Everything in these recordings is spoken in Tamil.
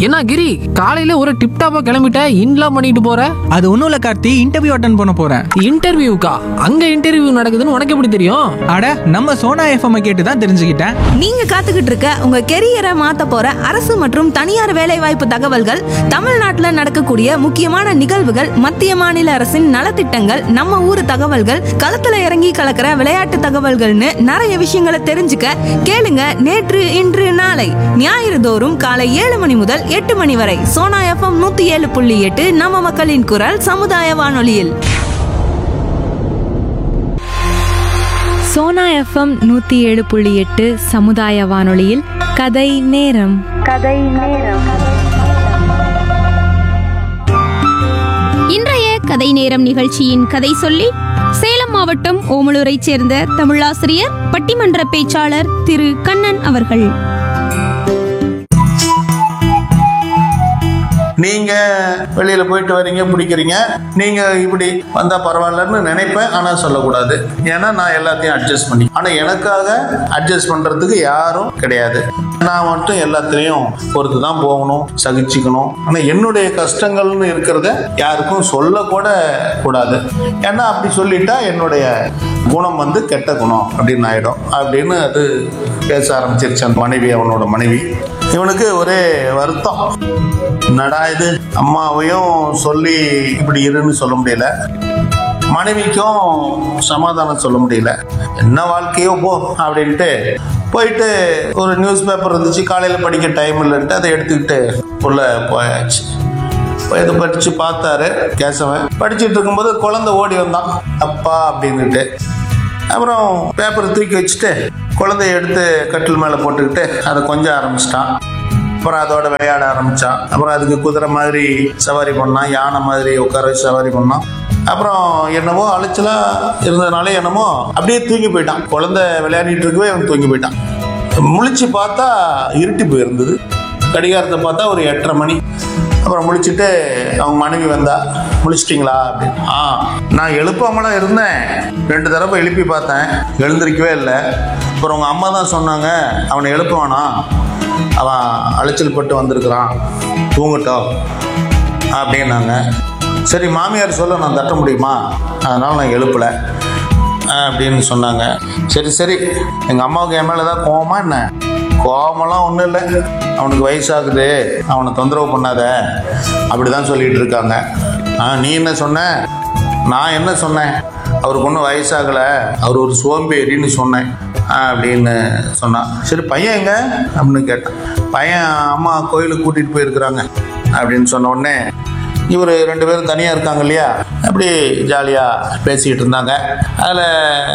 என்ன கிரி காலையில ஒரு டிப் டாப்பா கிளம்பிட்ட இன்லாம் பண்ணிட்டு போற அது ஒன்றும் இல்லை கார்த்தி இன்டர்வியூ அட்டன் பண்ண போகிறேன் இன்டர்வியூக்கா அங்க இன்டர்வியூ நடக்குதுன்னு உனக்கு எப்படி தெரியும் அட நம்ம சோனா எஃப்எம் கேட்டு தான் தெரிஞ்சுக்கிட்டேன் நீங்க காத்துக்கிட்டு இருக்க உங்க கெரியரை மாத்த போற அரசு மற்றும் தனியார் வேலைவாய்ப்பு தகவல்கள் தமிழ்நாட்டுல நடக்கக்கூடிய முக்கியமான நிகழ்வுகள் மத்திய மாநில அரசின் நலத்திட்டங்கள் நம்ம ஊர் தகவல்கள் களத்துல இறங்கி கலக்கிற விளையாட்டு தகவல்கள்னு நிறைய விஷயங்களை தெரிஞ்சுக்க கேளுங்க நேற்று இன்று நாளை ஞாயிறு தோறும் காலை ஏழு மணி முதல் எட்டு மணி வரை சோனா எஃப்எம் நூத்தி ஏழு புள்ளி எட்டு நம்ம மக்களின் குரல் சமுதாய வானொலியில் சோனா எஃப்எம் நூற்றி ஏழு புள்ளி எட்டு சமுதாய வானொலியில் கதை நேரம் இன்றைய கதை நேரம் நிகழ்ச்சியின் கதை சொல்லி சேலம் மாவட்டம் ஓமலூரைச் சேர்ந்த தமிழாசிரியர் பட்டிமன்ற பேச்சாளர் திரு கண்ணன் அவர்கள் நீங்க வெளியில போயிட்டு வரீங்க பிடிக்கிறீங்க நீங்க இப்படி வந்தா பரவாயில்லன்னு நினைப்பேன் ஆனா சொல்லக்கூடாது ஏன்னா நான் எல்லாத்தையும் அட்ஜஸ்ட் பண்ணி ஆனா எனக்காக அட்ஜஸ்ட் பண்றதுக்கு யாரும் கிடையாது நான் மட்டும் எல்லாத்துலேயும் பொறுத்து தான் போகணும் சகிச்சுக்கணும் ஆனா என்னுடைய கஷ்டங்கள்னு இருக்கிறத யாருக்கும் சொல்லக்கூட கூடாது ஏன்னா அப்படி சொல்லிட்டா என்னுடைய குணம் வந்து கெட்ட குணம் அப்படின்னு ஆயிடும் அப்படின்னு அது பேச ஆரம்பிச்சிருச்சு அந்த மனைவி அவனோட மனைவி இவனுக்கு ஒரே வருத்தம் என்னடா இது அம்மாவையும் சொல்லி இப்படி இருன்னு சொல்ல முடியல மனைவிக்கும் சமாதானம் சொல்ல முடியல என்ன வாழ்க்கையோ போ அப்படின்ட்டு போயிட்டு ஒரு நியூஸ் பேப்பர் இருந்துச்சு காலையில் படிக்க டைம் இல்லைன்ட்டு அதை எடுத்துக்கிட்டு உள்ள போயாச்சு போய் இதை படித்து பார்த்தாரு கேசவன் படிச்சுட்டு இருக்கும்போது குழந்தை ஓடி வந்தான் அப்பா அப்படின்னுட்டு அப்புறம் பேப்பரை தூக்கி வச்சுட்டு குழந்தைய எடுத்து கட்டில் மேலே போட்டுக்கிட்டு அதை கொஞ்சம் ஆரம்பிச்சிட்டான் அப்புறம் அதோட விளையாட ஆரம்பிச்சான் அப்புறம் அதுக்கு குதிரை மாதிரி சவாரி பண்ணான் யானை மாதிரி உட்கார வச்சு சவாரி பண்ணான் அப்புறம் என்னவோ அலைச்சலா இருந்ததுனால என்னமோ அப்படியே தூங்கி போயிட்டான் குழந்தை விளையாடிட்டு இருக்கவே அவன் தூங்கி போயிட்டான் முழிச்சு பார்த்தா இருட்டி போயிருந்தது கடிகாரத்தை பார்த்தா ஒரு எட்டரை மணி அப்புறம் முழிச்சிட்டு அவங்க மனைவி வந்தா முழிச்சிட்டிங்களா அப்படின்னு ஆ நான் எழுப்பாமலாம் இருந்தேன் ரெண்டு தடவை எழுப்பி பார்த்தேன் எழுந்திருக்கவே இல்லை அப்புறம் உங்கள் அம்மா தான் சொன்னாங்க அவனை எழுப்ப வேணாம் அவன் அலைச்சல் பட்டு வந்திருக்கிறான் தூங்கட்டும் அப்படின்னாங்க சரி மாமியார் சொல்ல நான் தட்ட முடியுமா அதனால் நான் எழுப்பலை அப்படின்னு சொன்னாங்க சரி சரி எங்கள் அம்மாவுக்கு என் மேலே தான் கோவமா என்ன கோவமெல்லாம் ஒன்றும் இல்லை அவனுக்கு வயசாகுது அவனை தொந்தரவு பண்ணாத அப்படி தான் சொல்லிட்டு இருக்காங்க ஆ நீ என்ன சொன்ன நான் என்ன சொன்னேன் அவருக்கு ஒன்றும் வயசாகலை அவர் ஒரு சோம்பேறின்னு சொன்னேன் ஆ, அப்படின்னு சொன்னான் சரி பையன் எங்க அப்படின்னு கேட்டான் பையன் அம்மா கோயிலுக்கு கூட்டிகிட்டு போயிருக்கிறாங்க அப்படின்னு சொன்ன உடனே இவர் ரெண்டு பேரும் தனியாக இருக்காங்க இல்லையா அப்படி ஜாலியாக பேசிக்கிட்டு இருந்தாங்க அதில்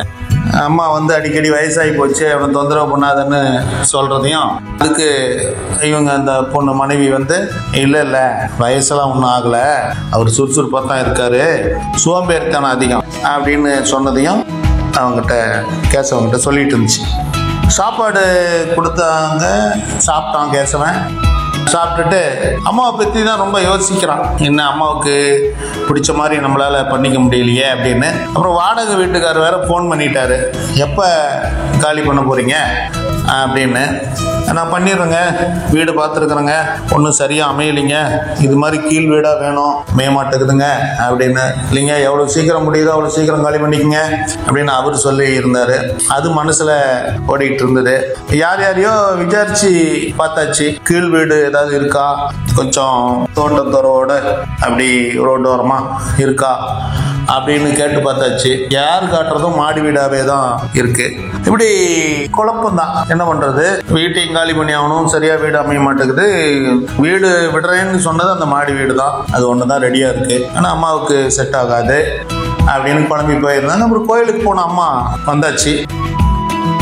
அம்மா வந்து அடிக்கடி வயசாகி போச்சு அவனை தொந்தரவு பண்ணாதன்னு சொல்கிறதையும் அதுக்கு இவங்க அந்த பொண்ணு மனைவி வந்து இல்லை இல்லை வயசெல்லாம் ஒன்றும் ஆகலை அவர் சுறுசுறுப்பாக தான் இருக்காரு சோம்பேறித்தனம் அதிகம் அப்படின்னு சொன்னதையும் அவங்ககிட்ட கேசவங்கிட்ட சொல்லிட்டு இருந்துச்சு சாப்பாடு கொடுத்தாங்க சாப்பிட்டான் கேசவன் சாப்பிட்டுட்டு அம்மாவை பற்றி தான் ரொம்ப யோசிக்கிறான் என்ன அம்மாவுக்கு பிடிச்ச மாதிரி நம்மளால் பண்ணிக்க முடியலையே அப்படின்னு அப்புறம் வாடகை வீட்டுக்காரர் வேற ஃபோன் பண்ணிட்டாரு எப்போ காலி பண்ண போகிறீங்க அப்படின்னு நான் பண்ணிடுறேங்க வீடு பார்த்துருக்குறேங்க ஒன்றும் சரியாக அமையலைங்க இது மாதிரி கீழ் வீடாக வேணும் அமைய மாட்டேங்குதுங்க அப்படின்னு இல்லைங்க எவ்வளோ சீக்கிரம் முடியுதோ அவ்வளோ சீக்கிரம் காலி பண்ணிக்கங்க அப்படின்னு அவர் சொல்லி இருந்தார் அது மனசில் ஓடிட்டு இருந்தது யார் யாரையோ விசாரிச்சு பார்த்தாச்சு கீழ் வீடு ஏதாவது இருக்கா கொஞ்சம் தோட்டத்தோரோட அப்படி ரோட்டோரமா இருக்கா அப்படின்னு கேட்டு பார்த்தாச்சு யார் காட்டுறதும் மாடி வீடாவே தான் இருக்கு இப்படி குழப்பம் தான் என்ன பண்றது வீட்டையும் காலி பண்ணி ஆகணும் சரியா வீடு அமைய மாட்டேங்குது வீடு விடுறேன்னு சொன்னது அந்த மாடி வீடு தான் அது ஒன்று தான் ரெடியா இருக்கு ஆனால் அம்மாவுக்கு செட் ஆகாது அப்படின்னு குழம்பி போயிருந்தாங்க அப்புறம் கோயிலுக்கு போன அம்மா வந்தாச்சு